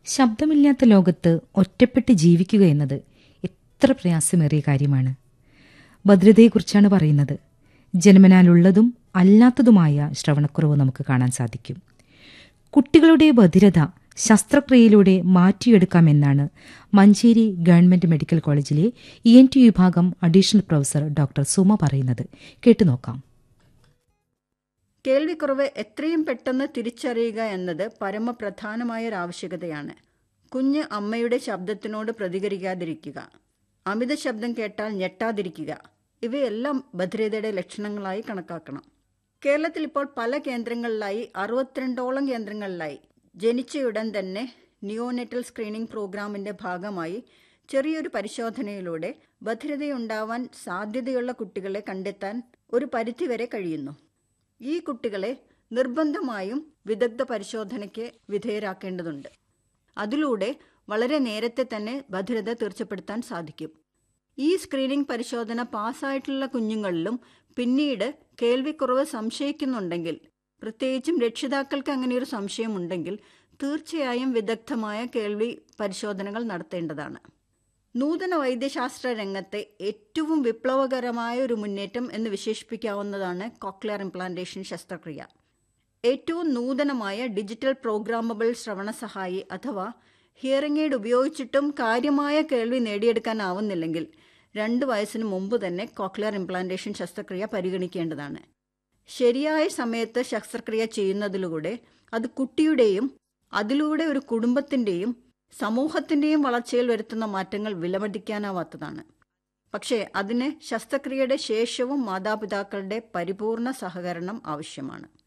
ശബ്ദമില്ലാത്ത ലോകത്ത് ഒറ്റപ്പെട്ട് ജീവിക്കുക എന്നത് എത്ര പ്രയാസമേറിയ കാര്യമാണ് ഭദ്രതയെക്കുറിച്ചാണ് പറയുന്നത് ജന്മനാലുള്ളതും അല്ലാത്തതുമായ ശ്രവണക്കുറവ് നമുക്ക് കാണാൻ സാധിക്കും കുട്ടികളുടെ ഭദ്രത ശസ്ത്രക്രിയയിലൂടെ മാറ്റിയെടുക്കാമെന്നാണ് മഞ്ചേരി ഗവൺമെന്റ് മെഡിക്കൽ കോളേജിലെ ഇ എൻ ടി വിഭാഗം അഡീഷണൽ പ്രൊഫസർ ഡോക്ടർ സുമ പറയുന്നത് കേട്ടുനോക്കാം കേൾവിക്കുറവ് എത്രയും പെട്ടെന്ന് തിരിച്ചറിയുക എന്നത് പരമപ്രധാനമായ ഒരു ആവശ്യകതയാണ് കുഞ്ഞ് അമ്മയുടെ ശബ്ദത്തിനോട് പ്രതികരിക്കാതിരിക്കുക അമിത ശബ്ദം കേട്ടാൽ ഞെട്ടാതിരിക്കുക ഇവയെല്ലാം ഭദ്രതയുടെ ലക്ഷണങ്ങളായി കണക്കാക്കണം കേരളത്തിൽ ഇപ്പോൾ പല കേന്ദ്രങ്ങളിലായി അറുപത്തിരണ്ടോളം കേന്ദ്രങ്ങളിലായി ജനിച്ചയുടൻ തന്നെ നിയോനെറ്റൽ സ്ക്രീനിംഗ് പ്രോഗ്രാമിന്റെ ഭാഗമായി ചെറിയൊരു പരിശോധനയിലൂടെ ഭദ്രതയുണ്ടാവാൻ സാധ്യതയുള്ള കുട്ടികളെ കണ്ടെത്താൻ ഒരു പരിധിവരെ കഴിയുന്നു ഈ കുട്ടികളെ നിർബന്ധമായും വിദഗ്ധ പരിശോധനയ്ക്ക് വിധേയരാക്കേണ്ടതുണ്ട് അതിലൂടെ വളരെ നേരത്തെ തന്നെ ഭദ്രത തീർച്ചപ്പെടുത്താൻ സാധിക്കും ഈ സ്ക്രീനിംഗ് പരിശോധന പാസ്സായിട്ടുള്ള കുഞ്ഞുങ്ങളിലും പിന്നീട് കേൾവിക്കുറവ് സംശയിക്കുന്നുണ്ടെങ്കിൽ പ്രത്യേകിച്ചും രക്ഷിതാക്കൾക്ക് അങ്ങനെയൊരു സംശയമുണ്ടെങ്കിൽ തീർച്ചയായും വിദഗ്ധമായ കേൾവി പരിശോധനകൾ നടത്തേണ്ടതാണ് നൂതന വൈദ്യശാസ്ത്ര രംഗത്തെ ഏറ്റവും വിപ്ലവകരമായ ഒരു മുന്നേറ്റം എന്ന് വിശേഷിപ്പിക്കാവുന്നതാണ് കോക്ലിയർ ഇംപ്ലാന്റേഷൻ ശസ്ത്രക്രിയ ഏറ്റവും നൂതനമായ ഡിജിറ്റൽ പ്രോഗ്രാമബിൾ ശ്രവണ സഹായി അഥവാ ഹിയറിംഗ് എയ്ഡ് ഉപയോഗിച്ചിട്ടും കാര്യമായ കേൾവി നേടിയെടുക്കാനാവുന്നില്ലെങ്കിൽ രണ്ട് വയസ്സിന് മുമ്പ് തന്നെ കോക്ലിയർ ഇംപ്ലാന്റേഷൻ ശസ്ത്രക്രിയ പരിഗണിക്കേണ്ടതാണ് ശരിയായ സമയത്ത് ശസ്ത്രക്രിയ ചെയ്യുന്നതിലൂടെ അത് കുട്ടിയുടെയും അതിലൂടെ ഒരു കുടുംബത്തിൻ്റെയും സമൂഹത്തിൻ്റെയും വളർച്ചയിൽ വരുത്തുന്ന മാറ്റങ്ങൾ വിലമതിക്കാനാവാത്തതാണ് പക്ഷേ അതിന് ശസ്ത്രക്രിയയുടെ ശേഷവും മാതാപിതാക്കളുടെ പരിപൂർണ സഹകരണം ആവശ്യമാണ്